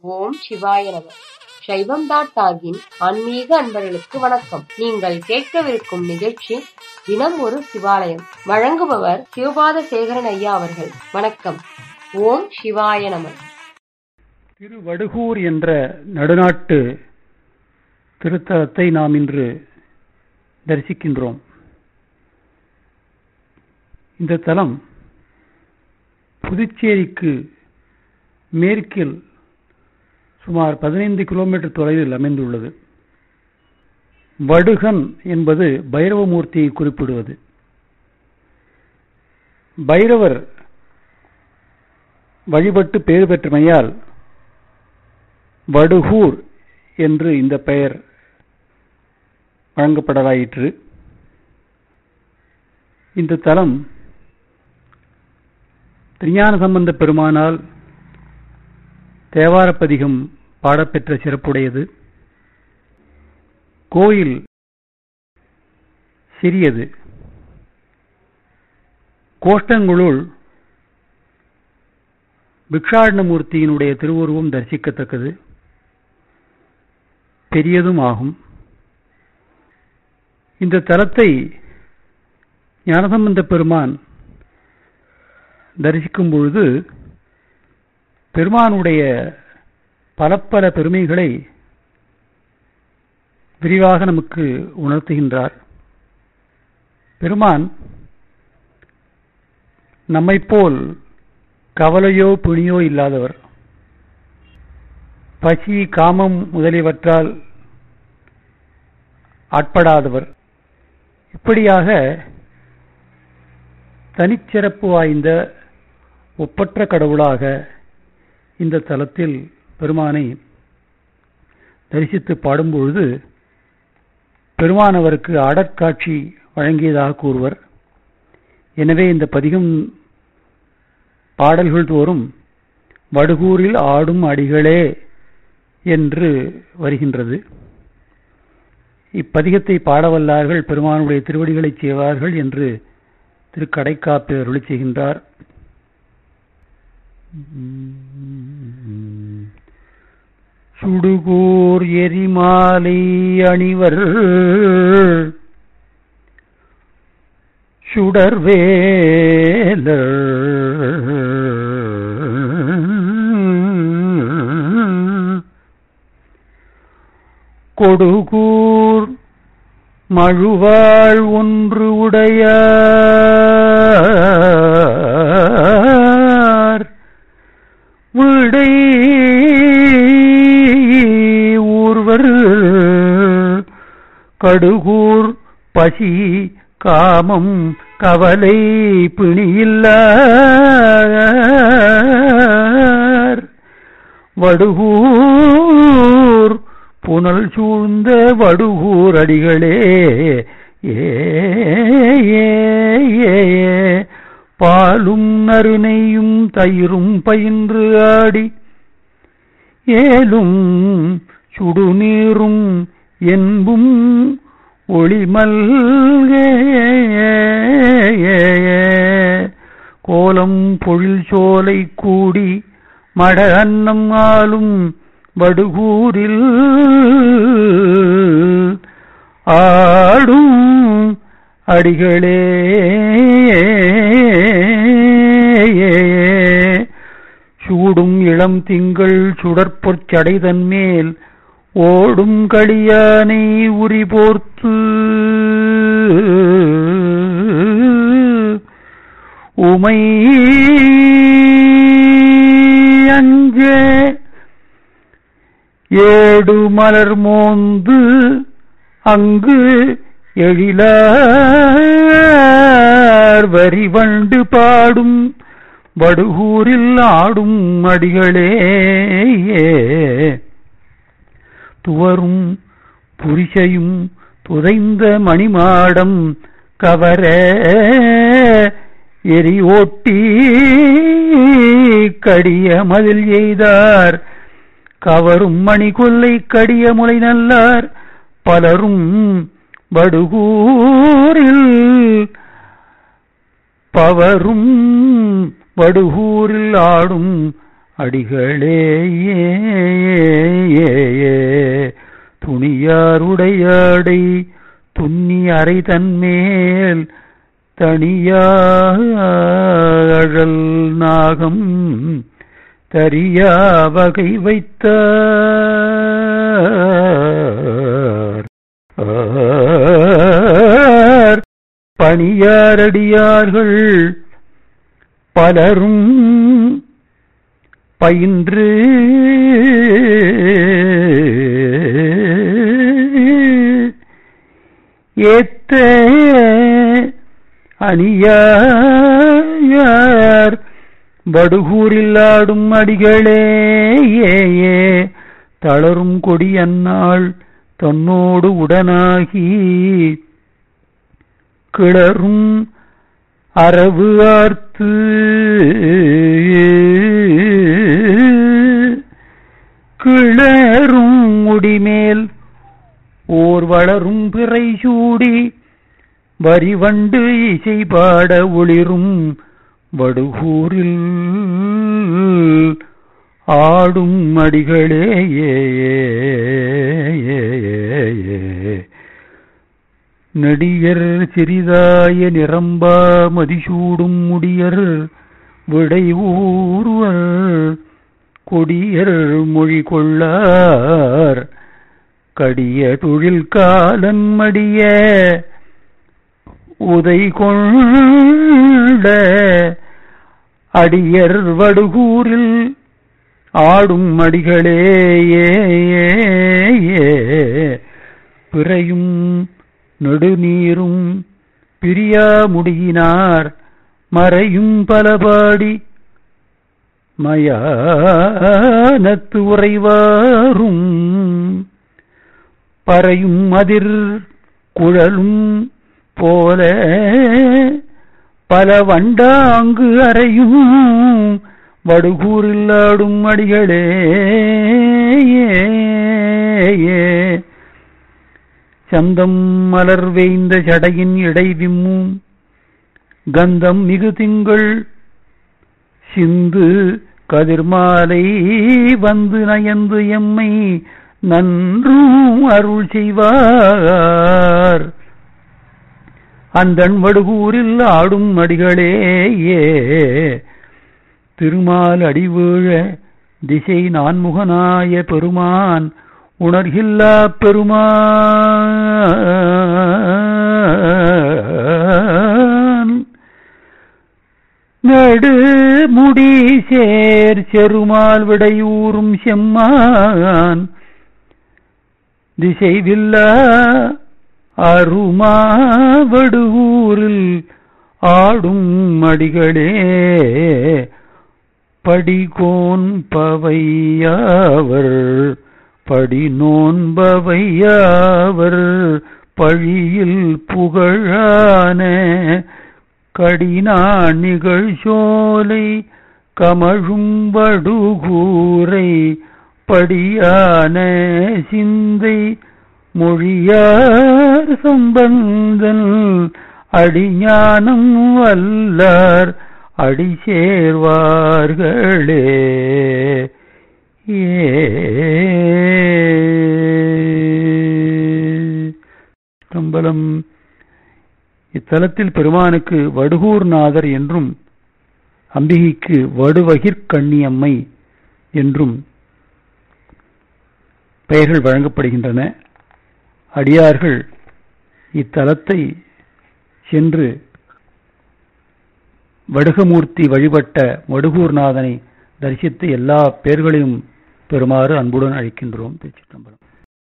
ஓம் சிவாய நம சைவம் டாட் டாகின் ஆன்மீக அன்பர்களுக்கு வணக்கம் நீங்கள் கேட்கவிருக்கும் நிகழ்ச்சி தினம் ஒரு சிவாலயம் வழங்குபவர் சிவபாத சேகரன் ஐயா அவர்கள் வணக்கம் ஓம் சிவாய நம திருவடுகூர் என்ற நடுநாட்டு திருத்தலத்தை நாம் இன்று தரிசிக்கின்றோம் இந்த தலம் புதுச்சேரிக்கு மேற்கில் சுமார் பதினைந்து கிலோமீட்டர் தொலைவில் அமைந்துள்ளது வடுகன் என்பது பைரவமூர்த்தியை குறிப்பிடுவது பைரவர் வழிபட்டு பெயர் பெற்றமையால் வடுகூர் என்று இந்த பெயர் வழங்கப்படலாயிற்று இந்த தலம் திருஞான சம்பந்த பெருமானால் தேவாரப்பதிகம் பாடப்பெற்ற சிறப்புடையது கோயில் சிறியது கோஷ்டங்களுள் பிக்ஷாடனமூர்த்தியினுடைய திருவுருவம் தரிசிக்கத்தக்கது பெரியதும் ஆகும் இந்த தலத்தை ஞானசம்பந்த பெருமான் தரிசிக்கும் பொழுது பெருமானுடைய பல பல பெருமைகளை விரிவாக நமக்கு உணர்த்துகின்றார் பெருமான் நம்மைப்போல் கவலையோ பிணியோ இல்லாதவர் பசி காமம் முதலியவற்றால் ஆட்படாதவர் இப்படியாக தனிச்சிறப்பு வாய்ந்த ஒப்பற்ற கடவுளாக இந்த தலத்தில் பெருமானை தரிசித்து பாடும்பொழுது பெருமானவருக்கு ஆடற்காட்சி வழங்கியதாக கூறுவர் எனவே இந்த பதிகம் பாடல்கள் தோறும் வடுகூரில் ஆடும் அடிகளே என்று வருகின்றது இப்பதிகத்தை பாடவல்லார்கள் பெருமானுடைய திருவடிகளை செய்வார்கள் என்று திருக்கடைக்காப்பு அருளி செய்கின்றார் சுடுகூர் எரிமாலை அணிவர் சுடர்வேலர் கொடுகூர் மழுவாள் ஒன்று உடையார் விடை ஊர்வர் கடுகூர் பசி காமம் கவலை பிணியில்லார் வடுகூர் புனல் சூழ்ந்த வடுகூர் அடிகளே ஏ ஏ, ஏ, பாலும் நறுநெய்யும் தயிரும் பயின்று ஆடி ஏலும் சுடுநீரும் என்பும் ஒளிமல்கே கோலம் பொழில் சோலை கூடி மட அன்னம் ஆளும் வடுகூரில் ஆடும் அடிகளே சூடும் இளம் திங்கள் சுடற்பொற் சடைதன்மேல் ஓடும் களியானை உரி போர்த்து உமை அஞ்சே ஏடு மலர் மோந்து அங்கு எழிலார் வரிவண்டு பாடும் வடுகூரில் ஆடும் அடிகளே துவரும் புரிசையும் துதைந்த மணிமாடம் கவர எரி ஓட்டி கடிய மதில் எய்தார் கவரும் மணி கொல்லை கடிய முளை நல்லார் பலரும் வடுகூரில் பவரும் வடுகூரில் ஆடும் அடிகளே தனியாருடையாடை துன்னி அறை தன்மேல் தனியாழல் நாகம் தரியா வகை வைத்தார் ஆர் பணியாரடியார்கள் பலரும் பயின்று ஏத்த அணியார் வடுகூரில் ஆடும் அடிகளே ஏ ஏ தளரும் கொடி அந்நாள் தன்னோடு உடனாகி கிளரும் அரவு ஆர்த்து கிளரும் முடிமேல் ஓர் வளரும் பிறை சூடி வரிவண்டு இசை பாட ஒளிரும் வடுகூரில் ஆடும் அடிகளே ஏ ஏ, ஏ, ஏ. நடிகர் சிறிதாய நிரம்பா மதிசூடும் முடியர் விடை ஊர்வர் கொடியர் மொழி கொள்ளார் கடிய தொழில் காலன் மடிய உதை கொண்ட அடியர் வடுகூரில் ஆடும் அடிகளே ஏ ஏ, ஏ. பிறையும் நெடுநீரும் பிரியா முடியினார் மறையும் பலபாடி மயானத்து உறைவாரும் பறையும் அதிர் குழலும் போல பல வண்டாங்கு அறையும் வடுகூரில் ஆடும் அடிகளே ஏ, ஏ. சந்தம் மலர் வேய்ந்த சடையின் இடை விம்மும் கந்தம் மிகு திங்கள் சிந்து கதிர்மாலை வந்து நயந்து எம்மை நன்றும் அருள் செய்வார் அந்தன் வடுகூரில் ஆடும் அடிகளே ஏ திருமால் அடிவீழ திசை நான்முகனாய பெருமான் உணர்கில்லா பெருமான் நடு முடி சேர் செருமால் விடையூறும் செம்மான் திசைவில்லா அருமாவடுவூரில் ஆடும் அடிகளே படிகோன் பவையாவர் படி நோன்பவையாவர் பழியில் புகழான கடினான் நிகழ்ச்சோலை கமழும் வடுகூரை படியான சிந்தை மொழியார் சம்பந்தன் அடிஞானம் வல்லார் அடி சேர்வார்களே ஏம்பலம் இத்தலத்தில் பெருமானுக்கு வடுகூர்நாதர் என்றும் அம்பிகைக்கு வடுவகிர் கண்ணியம்மை என்றும் பெயர்கள் வழங்கப்படுகின்றன அடியார்கள் இத்தலத்தை சென்று வடுகமூர்த்தி வழிபட்ட வடுகூர்நாதனை தரிசித்து எல்லா பேர்களையும் பெறுமாறு அன்புடன் அழைக்கின்றோம் திருச்சிற்றம்பலம்